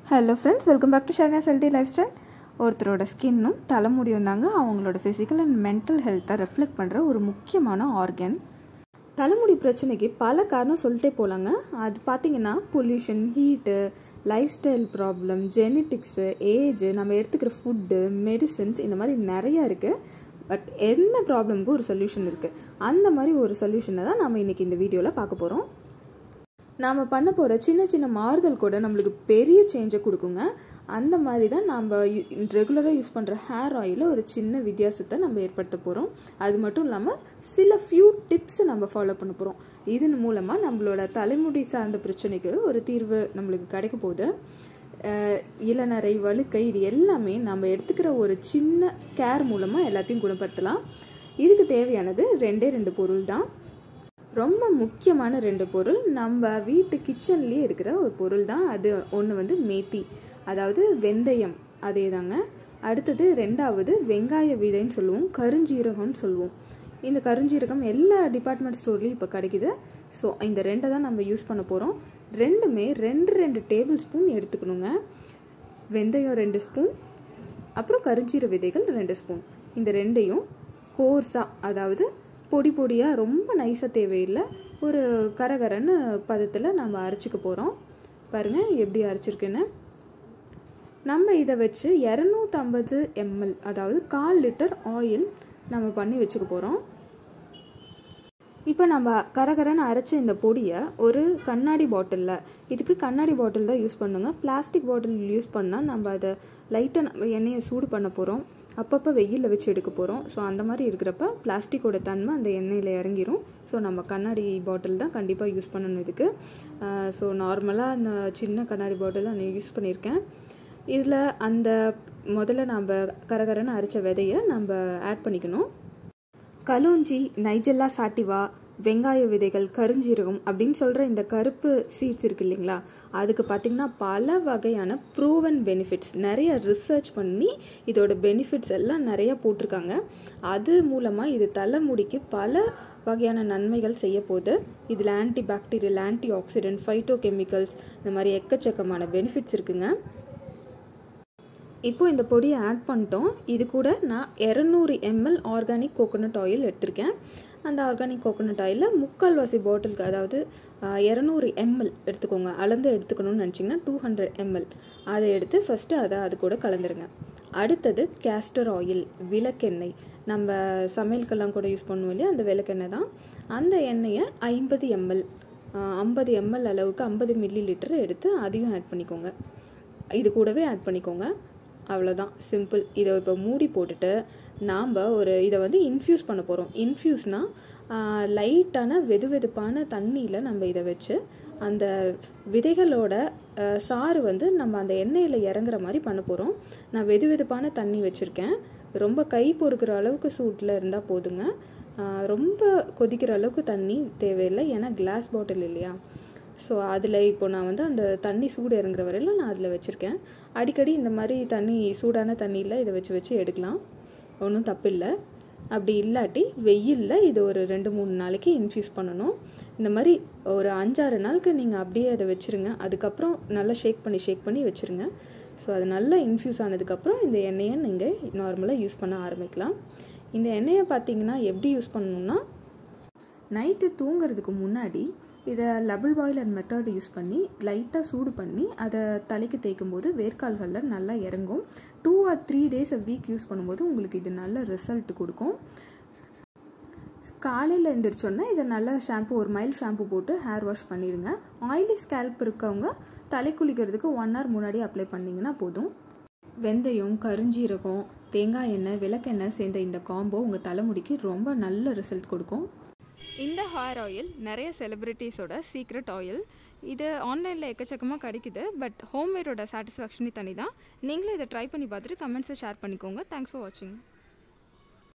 hello friends welcome back to Sharnya healthy lifestyle ஒருத்தரோட ஸ்கின்னும் தலைமுடியும் தாங்க அவங்களோட ஃபிசிக்கல் அண்ட் மென்டல் ஹெல்த்தை ரெஃப்ளெக்ட் பண்ணுற ஒரு முக்கியமான ஆர்கன் தலைமுடி பிரச்சனைக்கு பல காரணம் சொல்லிட்டே போகலாங்க அது பார்த்தீங்கன்னா pollution heat lifestyle problem genetics age நம்ம எடுத்துக்கிற ஃபுட்டு மெடிசின்ஸ் இந்த மாதிரி நிறையா இருக்குது பட் எந்த ப்ராப்ளமுக்கும் ஒரு சொல்யூஷன் இருக்குது அந்த மாதிரி ஒரு சொல்யூஷனை தான் நம்ம இன்றைக்கி இந்த வீடியோவில் பார்க்க போகிறோம் நாம் பண்ண போகிற சின்ன சின்ன மாறுதல் கூட நம்மளுக்கு பெரிய சேஞ்சை கொடுக்குங்க அந்த மாதிரி தான் நம்ம ரெகுலராக யூஸ் பண்ணுற ஹேர் ஆயிலில் ஒரு சின்ன வித்தியாசத்தை நம்ம ஏற்படுத்த போகிறோம் அது மட்டும் இல்லாமல் சில ஃபியூ டிப்ஸை நம்ம ஃபாலோ பண்ண போகிறோம் இதன் மூலமாக நம்மளோட தலைமுடி சார்ந்த பிரச்சனைக்கு ஒரு தீர்வு நம்மளுக்கு கிடைக்க போகுது இளநரை வழுக்கை இது எல்லாமே நம்ம எடுத்துக்கிற ஒரு சின்ன கேர் மூலமாக எல்லாத்தையும் குணப்படுத்தலாம் இதுக்கு தேவையானது ரெண்டே ரெண்டு பொருள் தான் ரொம்ப முக்கியமான ரெண்டு பொருள் நம்ம வீட்டு கிச்சன்லேயே இருக்கிற ஒரு பொருள் தான் அது ஒன்று வந்து மேத்தி அதாவது வெந்தயம் அதே தாங்க அடுத்தது ரெண்டாவது வெங்காய விதைன்னு சொல்லுவோம் கருஞ்சீரகம்னு சொல்லுவோம் இந்த கருஞ்சீரகம் எல்லா டிபார்ட்மெண்ட் ஸ்டோர்லேயும் இப்போ கிடைக்குது ஸோ இந்த ரெண்டை தான் நம்ம யூஸ் பண்ண போகிறோம் ரெண்டுமே ரெண்டு ரெண்டு டேபிள் ஸ்பூன் எடுத்துக்கணுங்க வெந்தயம் ரெண்டு ஸ்பூன் அப்புறம் கருஞ்சீர விதைகள் ரெண்டு ஸ்பூன் இந்த ரெண்டையும் கோர்ஸாக அதாவது பொடி பொடியாக ரொம்ப நைஸாக தேவையில்லை ஒரு கரகரன்னு பதத்தில் நம்ம அரைச்சிக்க போகிறோம் பாருங்கள் எப்படி அரைச்சிருக்குன்னு நம்ம இதை வச்சு இரநூத்தம்பது எம்எல் அதாவது கால் லிட்டர் ஆயில் நம்ம பண்ணி வச்சுக்க போகிறோம் இப்போ நம்ம கரகரன்னு அரைச்ச இந்த பொடியை ஒரு கண்ணாடி பாட்டிலில் இதுக்கு கண்ணாடி பாட்டில் தான் யூஸ் பண்ணுங்க பிளாஸ்டிக் பாட்டில் யூஸ் பண்ணால் நம்ம அதை லைட்டாக நம்ம எண்ணெயை சூடு பண்ண போகிறோம் அப்பப்போ வெயிலில் வச்சு எடுக்க போகிறோம் ஸோ அந்த மாதிரி இருக்கிறப்ப பிளாஸ்டிக்கோட தன்மை அந்த எண்ணெயில் இறங்கிரும் ஸோ நம்ம கண்ணாடி பாட்டில் தான் கண்டிப்பாக யூஸ் பண்ணணும் இதுக்கு ஸோ நார்மலாக அந்த சின்ன கண்ணாடி பாட்டில் தான் நான் யூஸ் பண்ணியிருக்கேன் இதில் அந்த முதல்ல நம்ம கரகரன்னு அரைச்ச விதையை நம்ம ஆட் பண்ணிக்கணும் கலோஞ்சி நைஜெல்லா சாட்டிவா வெங்காய விதைகள் கருஞ்சீரகம் அப்படின்னு சொல்கிற இந்த கருப்பு சீட்ஸ் இருக்கு இல்லைங்களா அதுக்கு பார்த்திங்கன்னா பல வகையான ப்ரூவன் பெனிஃபிட்ஸ் நிறைய ரிசர்ச் பண்ணி இதோட பெனிஃபிட்ஸ் எல்லாம் நிறைய போட்டிருக்காங்க அது மூலமாக இது தலைமுடிக்கு பல வகையான நன்மைகள் செய்ய போகுது இதில் antibacterial antioxidant phytochemicals இந்த மாதிரி எக்கச்சக்கமான பெனிஃபிட்ஸ் இருக்குங்க இப்போ இந்த பொடியை ஆட் பண்ணிட்டோம் இது கூட நான் இரநூறு எம்எல் ஆர்கானிக் கோகோனட் ஆயில் எடுத்திருக்கேன் அந்த ஆர்கானிக் கோகோனட் ஆயிலில் முக்கால்வாசி பாட்டிலுக்கு அதாவது இரநூறு எம்எல் எடுத்துக்கோங்க அளந்து எடுத்துக்கணும்னு நினச்சிங்கன்னா டூ ஹண்ட்ரட் எம்எல் அதை எடுத்து ஃபஸ்ட்டு அதை அது கூட கலந்துருங்க அடுத்தது கேஸ்டர் ஆயில் விளக்கெண்ணெய் நம்ம சமையலுக்கெல்லாம் கூட யூஸ் பண்ணுவோம் இல்லையா அந்த விளக்கெண்ணெய் தான் அந்த எண்ணெயை ஐம்பது எம்எல் ஐம்பது எம்எல் அளவுக்கு ஐம்பது மில்லி லிட்டர் எடுத்து அதையும் ஆட் பண்ணிக்கோங்க இது கூடவே ஆட் பண்ணிக்கோங்க அவ்வளோதான் சிம்பிள் இதை இப்போ மூடி போட்டுட்டு நாம் ஒரு இதை வந்து இன்ஃப்யூஸ் பண்ண போகிறோம் இன்ஃப்யூஸ்னால் லைட்டான வெது வெதுப்பான தண்ணியில் நம்ம இதை வச்சு அந்த விதைகளோட சாறு வந்து நம்ம அந்த எண்ணெயில் இறங்குற மாதிரி பண்ண போகிறோம் நான் வெது வெதுப்பான தண்ணி வச்சுருக்கேன் ரொம்ப கை பொறுக்கிற அளவுக்கு சூட்டில் இருந்தால் போதுங்க ரொம்ப கொதிக்கிற அளவுக்கு தண்ணி தேவையில்லை ஏன்னா கிளாஸ் பாட்டில் இல்லையா ஸோ அதில் இப்போ நான் வந்து அந்த தண்ணி சூடு இறங்குற வரையிலும் நான் அதில் வச்சுருக்கேன் அடிக்கடி இந்த மாதிரி தண்ணி சூடான தண்ணியில் இதை வச்சு வச்சு எடுக்கலாம் ஒன்றும் தப்பில்லை அப்படி இல்லாட்டி வெயிலில் இது ஒரு ரெண்டு மூணு நாளைக்கு இன்ஃப்யூஸ் பண்ணணும் இந்த மாதிரி ஒரு அஞ்சாறு நாளுக்கு நீங்கள் அப்படியே அதை வச்சுருங்க அதுக்கப்புறம் நல்லா ஷேக் பண்ணி ஷேக் பண்ணி வச்சுருங்க ஸோ அது நல்லா இன்ஃப்யூஸ் ஆனதுக்கப்புறம் இந்த எண்ணெயை நீங்கள் நார்மலாக யூஸ் பண்ண ஆரம்பிக்கலாம் இந்த எண்ணெயை பார்த்தீங்கன்னா எப்படி யூஸ் பண்ணணுன்னா நைட்டு தூங்குறதுக்கு முன்னாடி இதை லெபிள் பாய்லர் மெத்தட் யூஸ் பண்ணி லைட்டாக சூடு பண்ணி அதை தலைக்கு தேய்க்கும் போது வேர்க்கால்களில் நல்லா இறங்கும் two or three days a week use பண்ணும்போது உங்களுக்கு இது நல்ல ரிசல்ட் கொடுக்கும் காலையில் எழுந்திரிச்சோன்னா இதை நல்லா ஷாம்பு ஒரு மைல் ஷாம்பு போட்டு ஹேர் வாஷ் பண்ணிடுங்க ஆயிலி ஸ்கேல்ப் இருக்கவங்க தலை குளிக்கிறதுக்கு ஒன் ஹவர் முன்னாடி அப்ளை பண்ணிங்கன்னா போதும் வெந்தயம் கருஞ்சீரகம் தேங்காய் எண்ணெய் விளக்கெண்ணெய் சேர்ந்த இந்த காம்போ உங்கள் தலைமுடிக்கு ரொம்ப நல்ல ரிசல்ட் கொடுக்கும் இந்த ஹேர் ஆயில் நிறைய செலிப்ரிட்டிஸோட சீக்ரெட் ஆயில் இது ஆன்லைனில் எக்கச்சக்கமாக கிடைக்குது பட் ஹோம்மேடோட சாட்டிஸ்ஃபேக்ஷனே தனி தான் நீங்களும் இதை ட்ரை பண்ணி பார்த்துட்டு கமெண்ட்ஸை ஷேர் பண்ணிக்கோங்க தேங்க்ஸ் ஃபார் வாட்சிங்